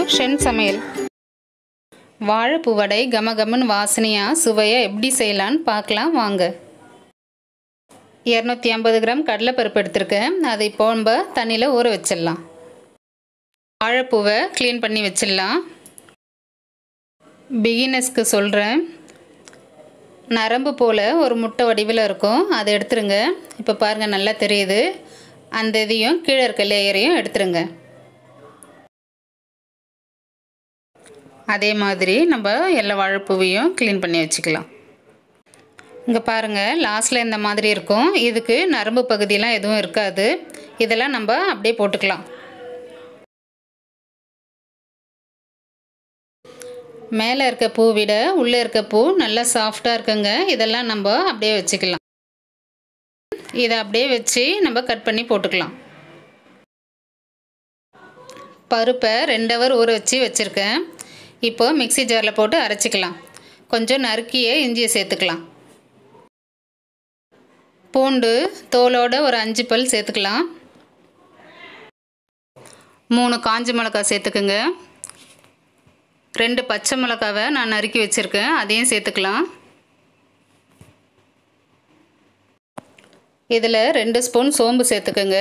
ஷென் சமையல் வாழைப்பூ வடை கமகமன் வாசனையாக சுவையாக எப்படி செய்யலான்னு பார்க்கலாம் வாங்க இரநூத்தி ஐம்பது கிராம் கடலைப்பருப்பு எடுத்திருக்கேன் அதை இப்போ நம்ம தண்ணியில் ஊற வச்சிடலாம் வாழைப்பூவை க்ளீன் பண்ணி வச்சிடலாம் பிகினர்ஸ்க்கு சொல்கிறேன் நரம்பு போல் ஒரு முட்டை வடிவில் இருக்கும் அதை எடுத்துருங்க இப்போ பாருங்கள் நல்லா தெரியுது அந்த இதையும் கீழே இருக்க லேயரையும் எடுத்துருங்க அதே மாதிரி நம்ம எல்லா வாழைப்பூவையும் க்ளீன் பண்ணி வச்சுக்கலாம் இங்கே பாருங்கள் லாஸ்ட்டில் இந்த மாதிரி இருக்கும் இதுக்கு நரம்பு பகுதியெலாம் எதுவும் இருக்காது இதெல்லாம் நம்ம அப்படியே போட்டுக்கலாம் மேலே இருக்க பூ விட உள்ளே இருக்க பூ நல்லா சாஃப்டாக இருக்குங்க இதெல்லாம் நம்ம அப்படியே வச்சுக்கலாம் இதை அப்படியே வச்சு நம்ம கட் பண்ணி போட்டுக்கலாம் பருப்பை ரெண்டு ஹவர் ஊற வச்சு வச்சுருக்கேன் இப்போ மிக்சி ஜாரில் போட்டு அரைச்சிக்கலாம் கொஞ்சம் நறுக்கிய இஞ்சியை சேர்த்துக்கலாம் பூண்டு தோலோட ஒரு அஞ்சு பல் சேர்த்துக்கலாம் மூணு காஞ்ச மிளகாய் சேர்த்துக்குங்க ரெண்டு பச்சை மிளகாவை நான் நறுக்கி வச்சுருக்கேன் அதையும் சேர்த்துக்கலாம் இதில் ரெண்டு ஸ்பூன் சோம்பு சேர்த்துக்கோங்க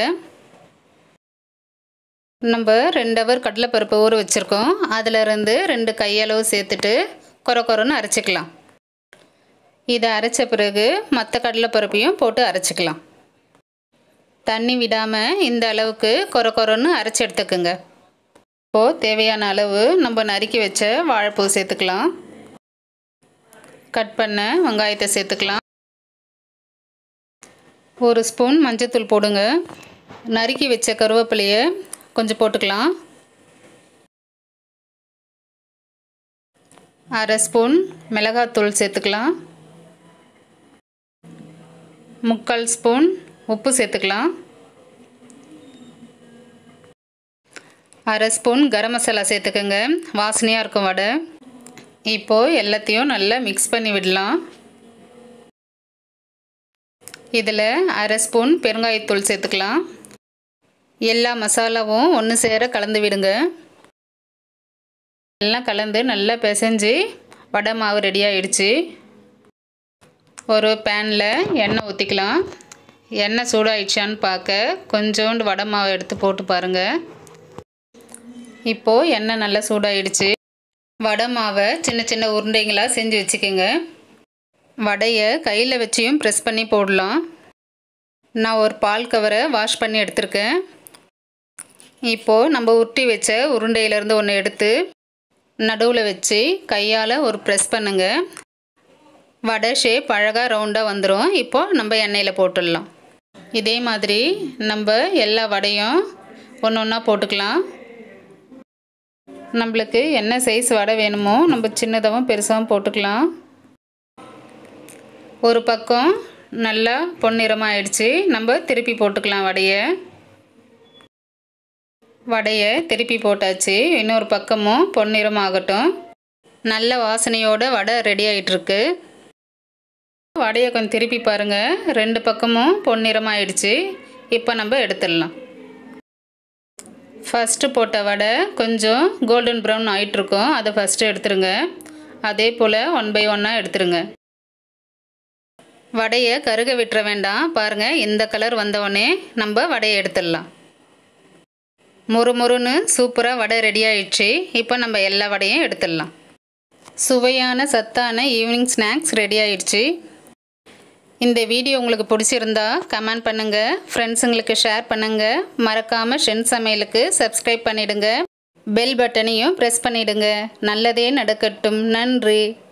நம்ம ரெண்டு ஹவர் கடலைப்பருப்பு ஊற வச்சுருக்கோம் அதிலிருந்து ரெண்டு கையளவு சேர்த்துட்டு கொர கொரன்னு அரைச்சிக்கலாம் இதை அரைச்ச பிறகு மற்ற கடலைப்பருப்பையும் போட்டு அரைச்சிக்கலாம் தண்ணி விடாமல் இந்த அளவுக்கு கொர கொரன்னு அரைச்சி எடுத்துக்கோங்க இப்போது தேவையான அளவு நம்ம நறுக்கி வச்ச வாழைப்பூ சேர்த்துக்கலாம் கட் பண்ண வெங்காயத்தை சேர்த்துக்கலாம் ஒரு ஸ்பூன் மஞ்சத்தூள் போடுங்க நறுக்கி வச்ச கருவேப்பிலையை கொஞ்சம் போட்டுக்கலாம் அரை ஸ்பூன் மிளகாத்தூள் சேர்த்துக்கலாம் முக்கால் ஸ்பூன் உப்பு சேர்த்துக்கலாம் அரை ஸ்பூன் கரம் மசாலா சேர்த்துக்கோங்க வாசனையாக இருக்கும் வடை இப்போது எல்லாத்தையும் நல்லா மிக்ஸ் பண்ணி விடலாம் இதில் அரை ஸ்பூன் பெருங்காயத்தூள் சேர்த்துக்கலாம் எல்லா மசாலாவும் ஒன்று சேர கலந்து விடுங்க எல்லாம் கலந்து நல்லா பிசைஞ்சு வடை மாவு ரெடி ஆகிடுச்சு ஒரு பேனில் எண்ணெய் ஊற்றிக்கலாம் எண்ணெய் சூடாயிடுச்சான்னு பார்க்க கொஞ்சோண்டு வடை மாவு எடுத்து போட்டு பாருங்கள் இப்போது எண்ணெய் நல்லா சூடாயிடுச்சு வடை மாவை சின்ன சின்ன உருண்டைங்களாக செஞ்சு வச்சுக்கோங்க வடையை கையில் வச்சியும் ப்ரெஸ் பண்ணி போடலாம் நான் ஒரு பால் கவரை வாஷ் பண்ணி எடுத்திருக்கேன் இப்போது நம்ம உருட்டி வச்ச உருண்டையிலேருந்து ஒன்று எடுத்து நடுவில் வச்சு கையால் ஒரு ப்ரெஸ் பண்ணுங்கள் வடை ஷேப் அழகாக ரவுண்டாக வந்துடும் இப்போது நம்ம எண்ணெயில் போட்டுடலாம் இதே மாதிரி நம்ம எல்லா வடையும் ஒன்று ஒன்றா போட்டுக்கலாம் நம்மளுக்கு என்ன சைஸ் வடை வேணுமோ நம்ம சின்னதாகவும் பெருசாகவும் போட்டுக்கலாம் ஒரு பக்கம் நல்லா பொன்னிறமாக ஆயிடுச்சு நம்ம திருப்பி போட்டுக்கலாம் வடையை வடையை திருப்பி போட்டாச்சு இன்னொரு பக்கமும் பொன்னிறம் ஆகட்டும் நல்ல வாசனையோட வடை ரெடி ஆகிட்டுருக்கு வடையை கொஞ்சம் திருப்பி பாருங்கள் ரெண்டு பக்கமும் பொன்னிறம் ஆயிடுச்சு இப்போ நம்ம எடுத்துடலாம் ஃபஸ்ட்டு போட்ட வடை கொஞ்சம் கோல்டன் ப்ரௌன் ஆகிட்டுருக்கோம் அதை ஃபஸ்ட்டு எடுத்துருங்க அதே போல் ஒன் பை ஒன்னாக எடுத்துருங்க வடையை கருக விட்டுற வேண்டாம் பாருங்கள் இந்த கலர் வந்தவொடனே நம்ம வடையை எடுத்துடலாம் முறு முறுன்னு சூப்பராக வடை ரெடி ஆயிடுச்சு இப்போ நம்ம எல்லா வடையும் எடுத்துடலாம் சுவையான சத்தான ஈவினிங் ஸ்நாக்ஸ் ரெடி ஆயிடுச்சு இந்த வீடியோ உங்களுக்கு பிடிச்சிருந்தா கமெண்ட் பண்ணுங்கள் ஃப்ரெண்ட்ஸுங்களுக்கு ஷேர் பண்ணுங்கள் மறக்காமல் ஷென் சமையலுக்கு சப்ஸ்கிரைப் பண்ணிவிடுங்க பெல் பட்டனையும் ப்ரெஸ் பண்ணிவிடுங்க நல்லதே நடக்கட்டும் நன்றி